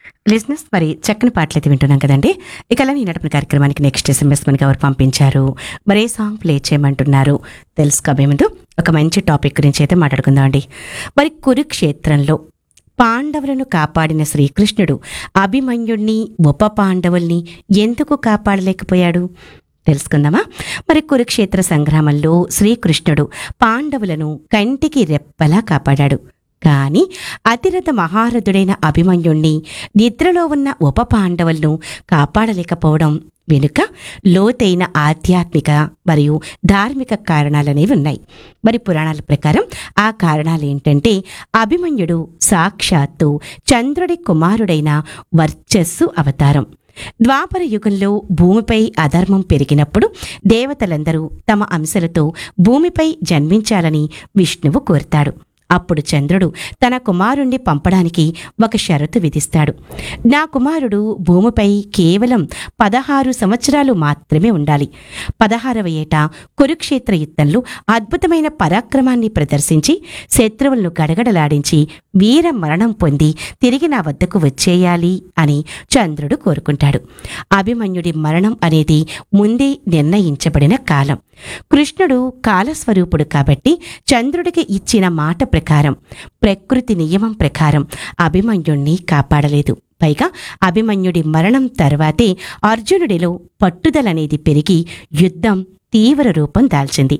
లిజినెస్ మరి చక్కని పాటలు అయితే వింటున్నాం కదండి ఇక అలా ఈనాటి కార్యక్రమానికి నెక్స్ట్ ఎస్ఎంఎస్ మనకి ఎవరు పంపించారు మరి ఏ సాంగ్ ప్లే చేయమంటున్నారు తెలుసుకోబోయే ముందు ఒక మంచి టాపిక్ గురించి అయితే మాట్లాడుకుందాం అండి మరి కురుక్షేత్రంలో పాండవులను కాపాడిన శ్రీకృష్ణుడు అభిమన్యుణ్ణి ఉప పాండవుల్ని ఎందుకు కాపాడలేకపోయాడు తెలుసుకుందామా మరి కురుక్షేత్ర సంగ్రామంలో శ్రీకృష్ణుడు పాండవులను కంటికి రెప్పలా కాపాడాడు కాని అతిరథ మహారథుడైన అభిమన్యుణ్ణి నిద్రలో ఉన్న ఉప పాండవులను కాపాడలేకపోవడం వెనుక లోతైన ఆధ్యాత్మిక మరియు ధార్మిక కారణాలనేవి ఉన్నాయి మరి పురాణాల ప్రకారం ఆ కారణాలు ఏంటంటే అభిమన్యుడు సాక్షాత్తు చంద్రుడి కుమారుడైన వర్చస్సు అవతారం ద్వాపర యుగంలో భూమిపై అధర్మం పెరిగినప్పుడు దేవతలందరూ తమ అంశలతో భూమిపై జన్మించాలని విష్ణువు కోరుతాడు అప్పుడు చంద్రుడు తన కుమారుణ్ణి పంపడానికి ఒక షరతు విధిస్తాడు నా కుమారుడు భూమిపై కేవలం పదహారు సంవత్సరాలు మాత్రమే ఉండాలి పదహారవ ఏట కురుక్షేత్ర యుద్ధంలో అద్భుతమైన పరాక్రమాన్ని ప్రదర్శించి శత్రువులను గడగడలాడించి వీర మరణం పొంది తిరిగి నా వద్దకు వచ్చేయాలి అని చంద్రుడు కోరుకుంటాడు అభిమన్యుడి మరణం అనేది ముందే నిర్ణయించబడిన కాలం కృష్ణుడు కాలస్వరూపుడు కాబట్టి చంద్రుడికి ఇచ్చిన మాట ప్రకారం ప్రకృతి నియమం ప్రకారం అభిమన్యుణ్ణి కాపాడలేదు పైగా అభిమన్యుడి మరణం తర్వాతే అర్జునుడిలో పట్టుదలనేది పెరిగి యుద్ధం తీవ్ర రూపం దాల్చింది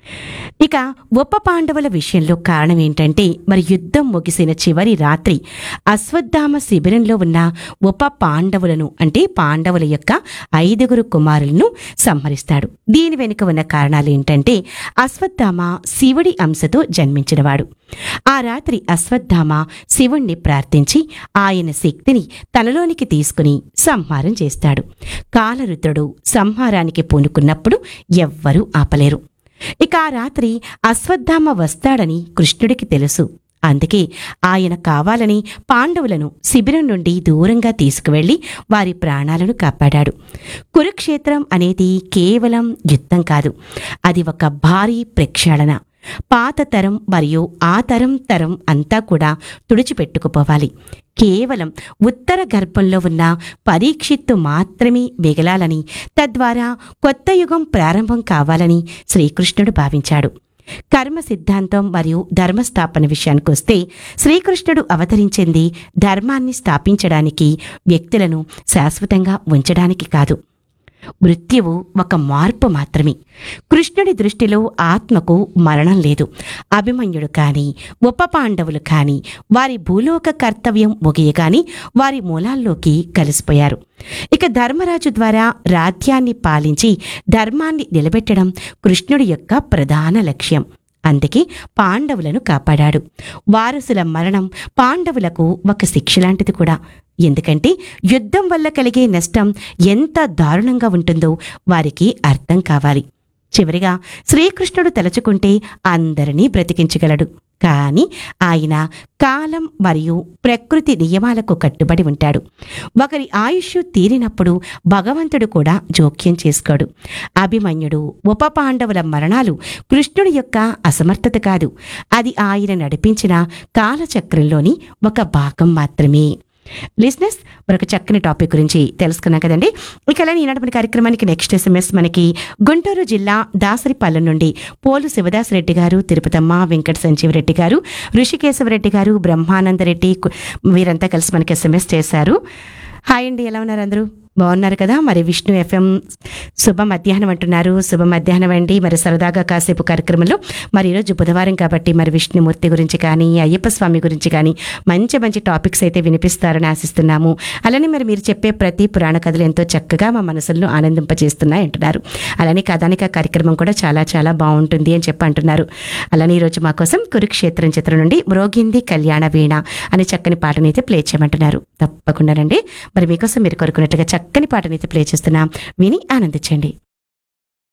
ఇక ఉప పాండవుల విషయంలో కారణం ఏంటంటే మరి యుద్ధం ముగిసిన చివరి రాత్రి అశ్వత్థామ శిబిరంలో ఉన్న ఉప పాండవులను అంటే పాండవుల యొక్క ఐదుగురు కుమారులను సంహరిస్తాడు దీని వెనుక ఉన్న కారణాలు ఏంటంటే అశ్వత్థామ శివుడి అంశతో జన్మించినవాడు ఆ రాత్రి అశ్వత్థామ శివుణ్ణి ప్రార్థించి ఆయన శక్తిని తనలోనికి తీసుకుని సంహారం చేస్తాడు కాలరుద్రుడు సంహారానికి పూనుకున్నప్పుడు ఎవ్వరూ ఆపలేరు ఇక ఆ రాత్రి అశ్వత్థామ వస్తాడని కృష్ణుడికి తెలుసు అందుకే ఆయన కావాలని పాండవులను శిబిరం నుండి దూరంగా తీసుకువెళ్లి వారి ప్రాణాలను కాపాడాడు కురుక్షేత్రం అనేది కేవలం యుద్ధం కాదు అది ఒక భారీ ప్రక్షాళన పాత తరం మరియు ఆ తరం తరం అంతా కూడా తుడిచిపెట్టుకుపోవాలి కేవలం ఉత్తర గర్భంలో ఉన్న పరీక్షిత్తు మాత్రమే మిగలాలని తద్వారా కొత్త యుగం ప్రారంభం కావాలని శ్రీకృష్ణుడు భావించాడు కర్మ సిద్ధాంతం మరియు ధర్మస్థాపన విషయానికి వస్తే శ్రీకృష్ణుడు అవతరించింది ధర్మాన్ని స్థాపించడానికి వ్యక్తులను శాశ్వతంగా ఉంచడానికి కాదు మృత్యువు ఒక మార్పు మాత్రమే కృష్ణుడి దృష్టిలో ఆత్మకు మరణం లేదు అభిమన్యుడు కాని ఉప పాండవులు కాని వారి భూలోక కర్తవ్యం ముగియగాని వారి మూలాల్లోకి కలిసిపోయారు ఇక ధర్మరాజు ద్వారా రాజ్యాన్ని పాలించి ధర్మాన్ని నిలబెట్టడం కృష్ణుడి యొక్క ప్రధాన లక్ష్యం అందుకే పాండవులను కాపాడాడు వారసుల మరణం పాండవులకు ఒక శిక్ష లాంటిది కూడా ఎందుకంటే యుద్ధం వల్ల కలిగే నష్టం ఎంత దారుణంగా ఉంటుందో వారికి అర్థం కావాలి చివరిగా శ్రీకృష్ణుడు తలుచుకుంటే అందరినీ బ్రతికించగలడు కానీ ఆయన కాలం మరియు ప్రకృతి నియమాలకు కట్టుబడి ఉంటాడు ఒకరి ఆయుష్ తీరినప్పుడు భగవంతుడు కూడా జోక్యం చేసుకోడు అభిమన్యుడు ఉప పాండవుల మరణాలు కృష్ణుడి యొక్క అసమర్థత కాదు అది ఆయన నడిపించిన కాలచక్రంలోని ఒక భాగం మాత్రమే లిస్నెస్ మరొక చక్కని టాపిక్ గురించి తెలుసుకున్నాం కదండి ఇక అలానే ఈనాటి కార్యక్రమానికి నెక్స్ట్ ఎస్ఎంఎస్ మనకి గుంటూరు జిల్లా దాసరిపాలెం నుండి పోలు శివదాసరెడ్డి గారు తిరుపతమ్మ వెంకట సంజీవరెడ్డి గారు ఋషికేశవరెడ్డి గారు బ్రహ్మానందరెడ్డి కు- వీరంతా కలిసి మనకి ఎస్ఎంఎస్ చేశారు హాయ్ అండి ఎలా ఉన్నారు అందరూ బాగున్నారు కదా మరి విష్ణు ఎఫ్ఎం శుభ మధ్యాహ్నం అంటున్నారు శుభ మధ్యాహ్నం అండి మరి సరదాగా కాసేపు కార్యక్రమంలో మరి ఈరోజు బుధవారం కాబట్టి మరి విష్ణుమూర్తి గురించి కానీ అయ్యప్ప స్వామి గురించి కానీ మంచి మంచి టాపిక్స్ అయితే వినిపిస్తారని ఆశిస్తున్నాము అలానే మరి మీరు చెప్పే ప్రతి పురాణ కథలు ఎంతో చక్కగా మా మనసులను ఆనందింపజేస్తున్నాయి అంటున్నారు అలానే కథానిక కార్యక్రమం కూడా చాలా చాలా బాగుంటుంది అని చెప్పి అంటున్నారు అలానే ఈరోజు మా కోసం కురుక్షేత్రం చిత్రం నుండి మ్రోగింది కళ్యాణ వీణ అనే చక్కని పాటని అయితే ప్లే చేయమంటున్నారు తప్పకుండానండి మరి మీకోసం మీరు కోరుకున్నట్టుగా చక్కని పాటని అయితే ప్లే చేస్తున్నాం విని ఆనందించండి